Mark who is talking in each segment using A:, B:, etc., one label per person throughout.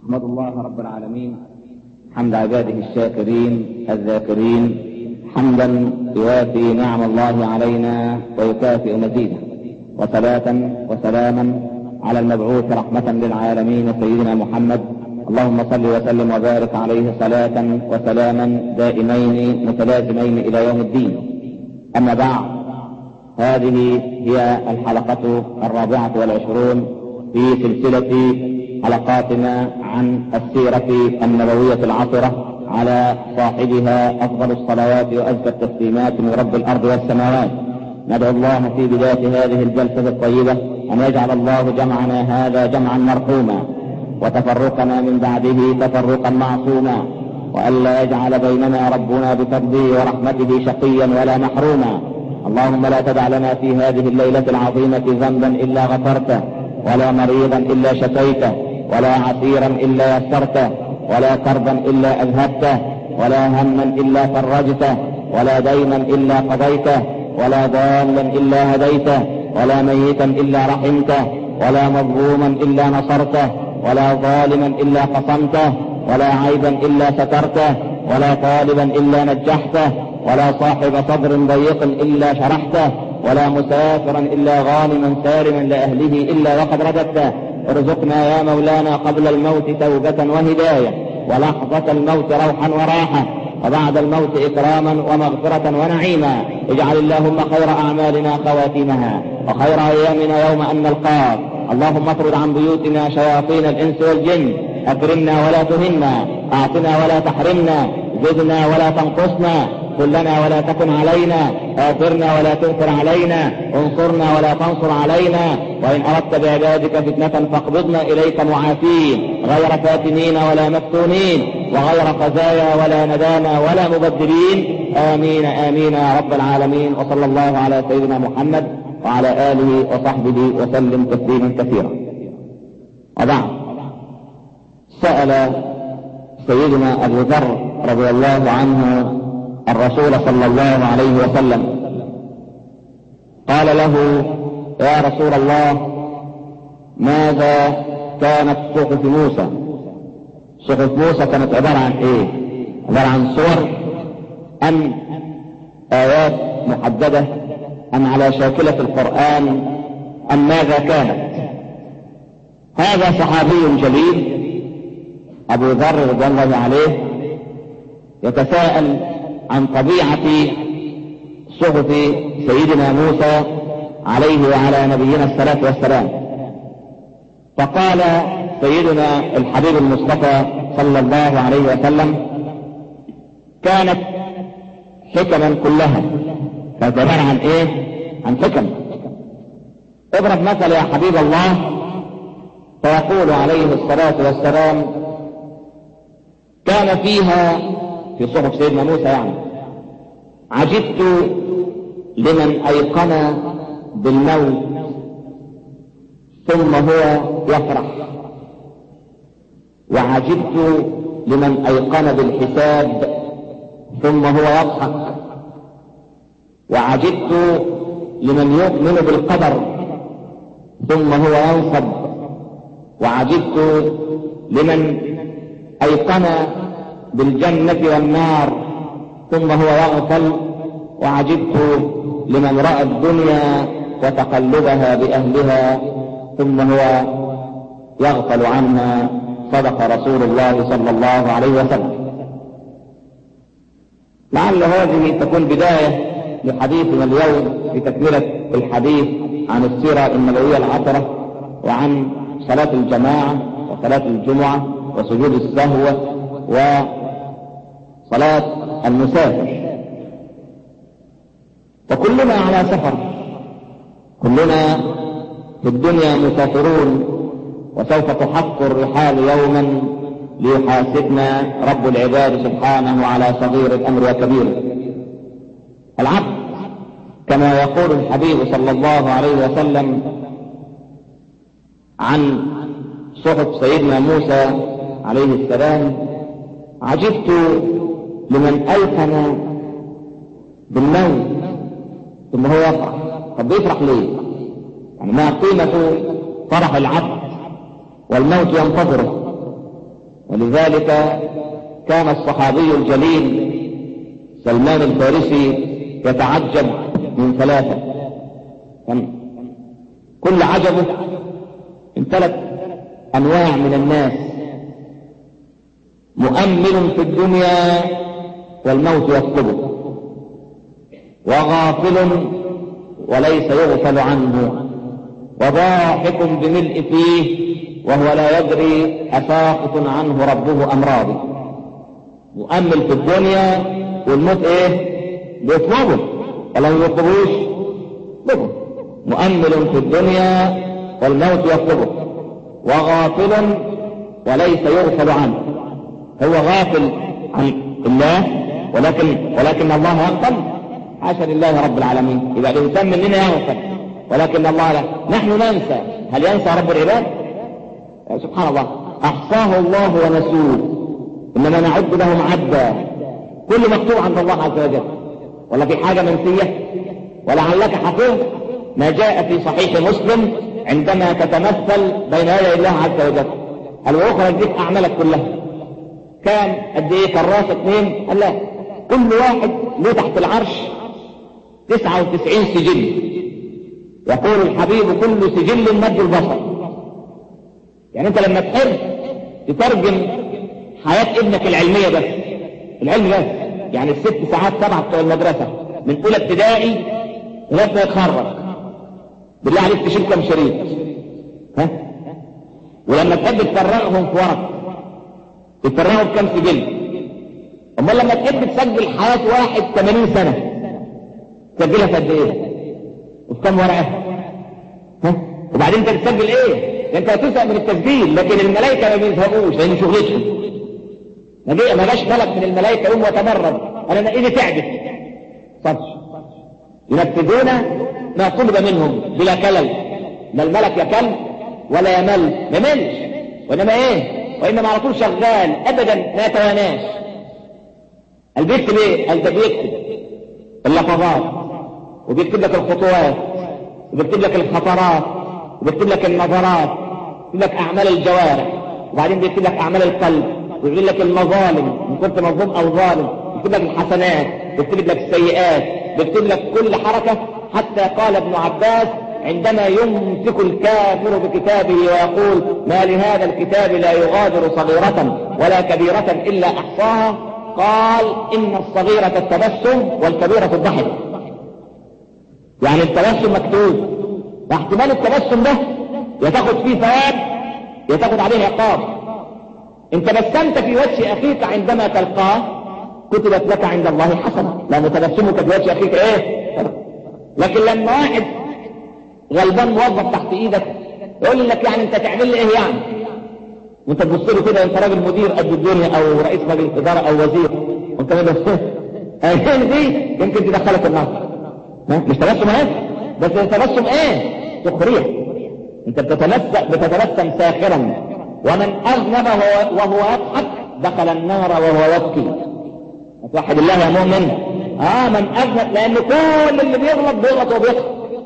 A: احمد الله رب العالمين حمد عباده الشاكرين الذاكرين حمدا يوافي نعم الله علينا ويكافئ مزيده وصلاة وسلاما على المبعوث رحمة للعالمين سيدنا محمد اللهم صل وسلم وبارك عليه صلاة وسلاما دائمين متلازمين إلى يوم الدين أما بعد هذه هي الحلقة الرابعة والعشرون في سلسلة حلقاتنا عن السيرة النبوية العطرة على صاحبها أفضل الصلوات وأزكى التسليمات من رب الأرض والسماوات ندعو الله في بداية هذه الجلسة الطيبة أن يجعل الله جمعنا هذا جمعا مرحوما وتفرقنا من بعده تفرقا معصوما وألا يجعل بيننا ربنا بفضله ورحمته شقيا ولا محروما اللهم لا تدع لنا في هذه الليلة العظيمة ذنبا إلا غفرته ولا مريضا إلا شفيته ولا عسيرا إلا يسرته ولا كربا إلا أذهبته ولا هما إلا فرجته ولا دينا إلا قضيته ولا ضالا إلا هديته ولا ميتا إلا رحمته ولا مظلوما إلا نصرته ولا ظالما إلا قصمته ولا عيبا إلا سترته ولا طالبا إلا نجحته ولا صاحب صدر ضيق إلا شرحته ولا مسافرا إلا غانما سالما لأهله إلا وقد رددته ارزقنا يا مولانا قبل الموت توبة وهداية ولحظة الموت روحا وراحة وبعد الموت إكراما ومغفرة ونعيما اجعل اللهم خير أعمالنا خواتيمها وخير أيامنا يوم أن نلقاك اللهم اطرد عن بيوتنا شياطين الإنس والجن أكرمنا ولا تهنا أعطنا ولا تحرمنا زدنا ولا تنقصنا كلنا ولا تكن علينا آثرنا ولا تؤثر علينا انصرنا ولا تنصر علينا وإن أردت بعبادك فتنة فاقبضنا إليك معافين غير فاتنين ولا مفتونين وغير خزايا ولا ندانا ولا مبدلين آمين آمين يا رب العالمين وصلى الله على سيدنا محمد وعلى آله وصحبه وسلم تسليما كثيرا وبعد سأل سيدنا أبو ذر رضي الله عنه الرسول صلى الله عليه وسلم قال له يا رسول الله ماذا كانت صحف موسى صحف موسى كانت عبارة عن ايه عبارة عن صور ام ايات محددة ام على شاكلة القرآن ام ماذا كانت هذا صحابي جليل ابو ذر رضي الله عليه يتساءل عن طبيعة صحف سيدنا موسى عليه وعلى نبينا الصلاة والسلام فقال سيدنا الحبيب المصطفى صلى الله عليه وسلم كانت حكما كلها كانت عبارة عن ايه عن حكم اضرب مثل يا حبيب الله فيقول عليه الصلاة والسلام كان فيها في صحف سيدنا موسى يعني عجبت لمن ايقن بالموت ثم هو يفرح وعجبت لمن ايقن بالحساب ثم هو يضحك وعجبت لمن يؤمن بالقدر ثم هو ينصب وعجبت لمن ايقن بالجنة والنار ثم هو يغفل وعجبت لمن رأى الدنيا وتقلبها بأهلها ثم هو يغفل عنها صدق رسول الله صلى الله عليه وسلم لعل هذه تكون بداية لحديثنا اليوم في تكملة الحديث عن السيرة النبوية العطرة وعن صلاة الجماعة وصلاة الجمعة وسجود السهوة وصلاة المسافر وكلنا على سفر كلنا في الدنيا مسافرون وسوف تحق الرحال يوما ليحاسبنا رب العباد سبحانه على صغير الامر وكبيره العبد كما يقول الحبيب صلى الله عليه وسلم عن صحف سيدنا موسى عليه السلام عجبت لمن أيقن بالموت ثم هو يفرح طب بيفرح ليه يعني ما قيمة فرح العبد والموت ينتظره ولذلك كان الصحابي الجليل سلمان الفارسي يتعجب من ثلاثة كان كل عجبه من ثلاث أنواع من الناس مؤمل في الدنيا والموت يطلبه وغافل وليس يغفل عنه وضاحك بملء فيه وهو لا يدري أساقط عنه ربه أم راضي مؤمل في الدنيا والموت ايه بيطلبه ولا ما يطلبوش يطلبه مؤمل في الدنيا والموت يطلبه وغافل وليس يغفل عنه هو غافل عن الله ولكن ولكن الله يغفل حاشا لله رب العالمين يبقى الانسان مننا يغفل ولكن الله لا نحن ننسى هل ينسى رب العباد سبحان الله احصاه الله ونسوه انما نعد لهم عدا كل مكتوب عند الله عز وجل ولا في حاجة منسية ولعلك حفظت ما جاء في صحيح مسلم عندما تتمثل بين يدي الله عز وجل قال واخرى يديك اعمالك كلها كان قد ايه كراس اثنين قال لا كل واحد له تحت العرش 99 سجل يقول الحبيب كل سجل مد البصر يعني انت لما تحب تترجم حياة ابنك العلمية بس العلم بس يعني الست ساعات سبعة بتوع المدرسة من أولى ابتدائي لغاية ما يتخرج بالله عليك تشيل كم شريط ها ولما تحب تفرغهم في ورق تفرغهم بكم سجل امال لما تحب تسجل حياة واحد 80 سنة تسجلها في قد ايه وفي كم ورقة ها وبعدين انت بتسجل ايه انت هتسأل من التسجيل لكن الملائكة ما بيزهقوش لان شغلتهم ما جاء ما جاش ملك من الملائكة يقوم وتمرد انا ايدي تعبت صدش ينفذون ما طلب منهم بلا كلل لا الملك يكل ولا يمل ما يملش وانما ايه وانما على طول شغال ابدا ما يتواناش قال بيكتب ايه قال ده بيكتب اللحظات وبيكتب لك الخطوات وبيكتب لك الخطرات وبيكتب لك النظرات وبيكتب لك اعمال الجوارح وبعدين بيكتب لك اعمال القلب ويقول لك المظالم ان كنت مظلوم او ظالم بيكتب لك الحسنات بيكتب لك السيئات بيكتب لك كل حركة حتى قال ابن عباس عندما يمسك الكافر بكتابه ويقول ما لهذا الكتاب لا يغادر صغيرة ولا كبيرة إلا أحصاها قال إن الصغيرة التبسم والكبيرة الضحك يعني التبسم مكتوب واحتمال التبسم ده يتاخد فيه ثواب يتاخد عليه عقاب ان تبسمت في وجه اخيك عندما تلقاه كتبت لك عند الله حسنة لأن تبسمك في وجه أخيك إيه لكن لما واحد غلبان موظف تحت إيدك يقول لك يعني أنت تعمل لي إيه يعني وأنت تبص له كده أنت راجل مدير قد الدنيا أو رئيس مجلس إدارة أو وزير وأنت ما بس دي يمكن تدخلك النار مش تبسم ايه بس تبسم ايه سخرية انت بتتمسك بتتبسم ساخرا ومن اذنب وهو يضحك دخل النار وهو يبكي توحد الله يا مؤمن اه من اذنب لان كل اللي بيغلط بيغلط وبيخطئ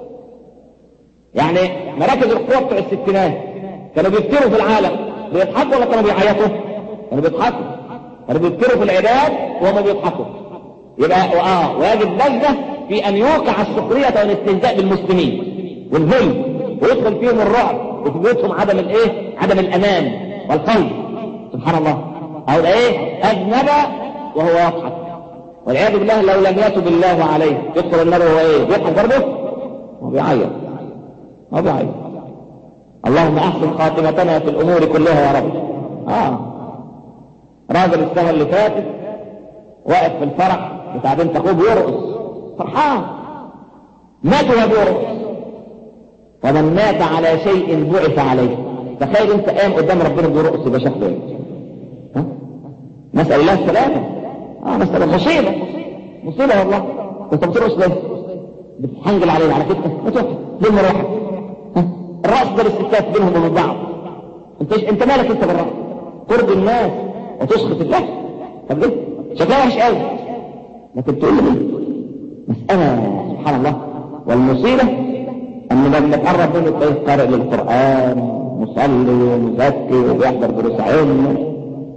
A: يعني مراكز القوى بتوع الستينات كانوا بيفتروا في العالم بيضحكوا ولا كانوا بيعيطوا؟ كانوا بيضحكوا كانوا بيفتروا في العباد وهم بيضحكوا يبقى اه ويجب لجنه في ان يوقع السخريه والاستهزاء بالمسلمين والذل ويدخل فيهم الرعب وفي بيوتهم عدم الايه؟ عدم الامان والخوف سبحان الله او ايه؟ اذنب وهو يضحك والعياذ بالله لو لم يتب الله عليه يدخل النار وهو ايه بيضحك برضه هو بيعيط هو بيعيط اللهم احسن خاتمتنا في الامور كلها يا رب اه راجل السنه اللي فاتت واقف في الفرح بتاع بنت اخوه بيرقص فرحان مات وهو بيرقص ومن مات على شيء بعث عليه تخيل انت قام قدام ربنا بيرقص يبقى شكله ايه ها نسال الله السلامه اه مسألة مصيبة مصيبة والله انت بترقص ليه؟ بتحنجل علينا على كده ما تروح ليه مروحك؟ الرأس ده للستات بينهم وبين بعض انت انت مالك انت بالرأس؟ ترضي الناس وتسخط الله طب ليه؟ شكلها وحش قوي لكن تقول لي مسألة سبحان الله والمصيبة ان لما تقرب منه تلاقيه قارئ للقرآن مصلي ومزكي وبيحضر دروس علم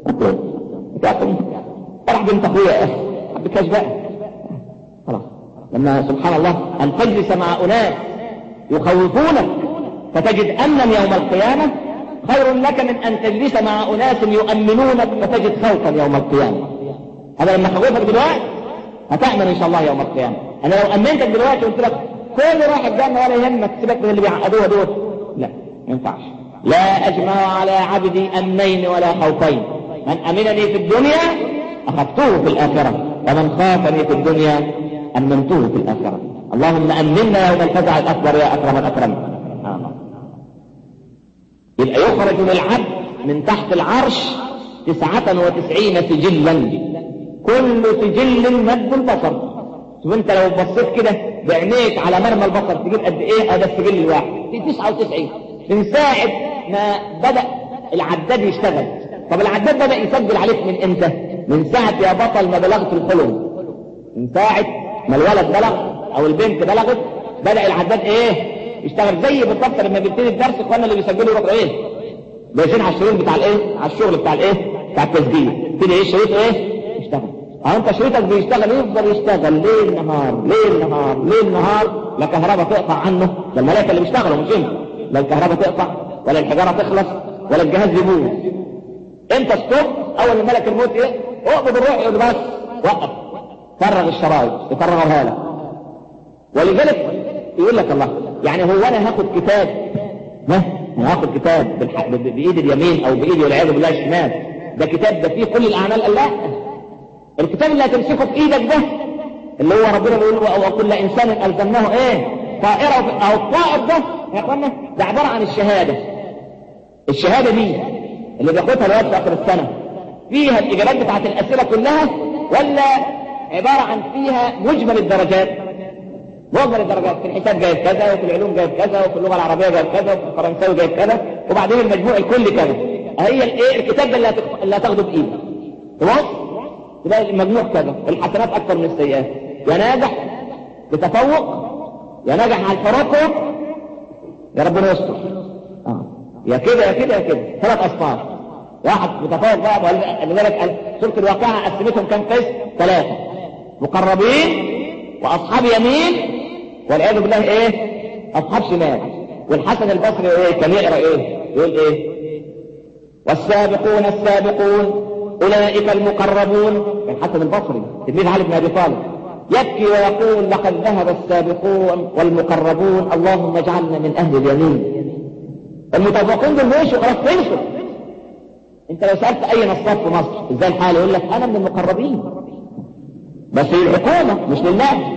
A: مطلوب بتاعكم فرح بنت اخويا يا اخي حبكاش بقى خلاص لما سبحان الله ان تجلس مع اناس يخوفونك فتجد امنا يوم القيامه خير لك من ان تجلس مع اناس يؤمنونك فتجد خوفا يوم القيامه انا لما خوفك دلوقتي هتامن ان شاء الله يوم القيامه انا لو امنتك دلوقتي وقلت لك كل راح الجنه ولا يهمك سيبك من اللي بيعقدوها دول لا ما ينفعش لا اجمع على عبدي امنين ولا خوفين من امنني في الدنيا اخذته في الاخره ومن خافني في الدنيا امنته في الاخره اللهم امنا يوم الفزع الاكبر يا اكرم الاكرمين يبقى يخرج للعبد من تحت العرش تسعة وتسعين سجلا كل سجل مد البصر شوف انت لو بصيت كده بعينيك على مرمى البصر تجيب قد ايه هذا السجل الواحد في 99 من ساعة ما بدأ العداد يشتغل طب العداد بدأ يسجل عليك من امتى من ساعة يا بطل ما بلغت الحلم من ساعة ما الولد بلغ او البنت بلغت بدأ العداد ايه يشتغل زي بالضبط لما بيبتدي الدرس اخوانا اللي بيسجلوا يروحوا ايه جايين على الشريط بتاع الايه على الشغل بتاع الايه بتاع التسجيل كده ايه الشريط ايه يشتغل اه انت شريطك بيشتغل يفضل يشتغل ليل نهار ليل نهار ليل نهار لا كهرباء تقطع عنه ده الملائكه اللي بيشتغلوا مش انت لا الكهرباء تقطع ولا الحجاره تخلص ولا الجهاز يبوظ انت ستوب اول ما ملك الموت ايه اقبض الروح يقول بس وقف فرغ الشرايط يفرغها لك ولذلك يقول لك الله يعني هو انا هاخد كتاب ها انا هاخد كتاب بالح... بايد اليمين او بايد والعياذ بالله الشمال ده كتاب ده فيه كل الاعمال قال لا الكتاب اللي هتمسكه في ايدك ده اللي هو ربنا بيقول او كل انسان الزمناه ايه طائره او الطائر ده يا اخوانا ده عباره عن الشهاده الشهاده دي اللي بياخدها الواد في اخر السنه فيها الاجابات بتاعت الاسئله كلها ولا عباره عن فيها مجمل الدرجات مجمل الدرجات في الحساب جايب كذا وفي العلوم جايب كذا وفي اللغه العربيه جايب كذا وفي الفرنساوي جايب كذا وبعدين المجموع الكلي كذا هي الايه الكتاب ده اللي هتخ... اللي هتاخده بايدك خلاص تلاقي المجموع كذا الحسنات اكثر من السيئات يا ناجح بتفوق يا ناجح على الفراق يا ربنا يستر اه يا كده يا كده يا كده ثلاث اصناف واحد متفوق بقى لذلك سوره الواقعه قسمتهم كام قسم ثلاثه مقربين واصحاب يمين والعياذ بالله ايه اصحاب شمال والحسن البصري ايه كان يقرا ايه يقول ايه والسابقون السابقون اولئك المقربون كان حسن البصري تلميذ علي بن ابي طالب يبكي ويقول لقد ذهب السابقون والمقربون اللهم اجعلنا من اهل اليمين المتفوقين دول مشوا خلاص خلصوا انت لو سالت اي نصاب في مصر ازاي الحال يقول لك انا من المقربين بس للحكومه مش لله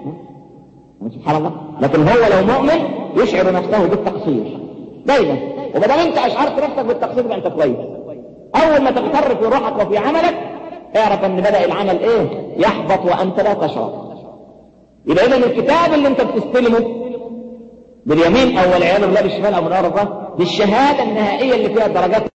A: سبحان الله لكن هو لو مؤمن يشعر نفسه بالتقصير دايما وما دام انت اشعرت نفسك بالتقصير يبقى انت كويس اول ما تغتر في روحك وفي عملك اعرف ان بدا العمل ايه يحبط وانت لا تشعر يبقى اذا الكتاب اللي انت بتستلمه باليمين او والعياذ بالله بالشمال او من ورا دي الشهاده النهائيه اللي فيها الدرجات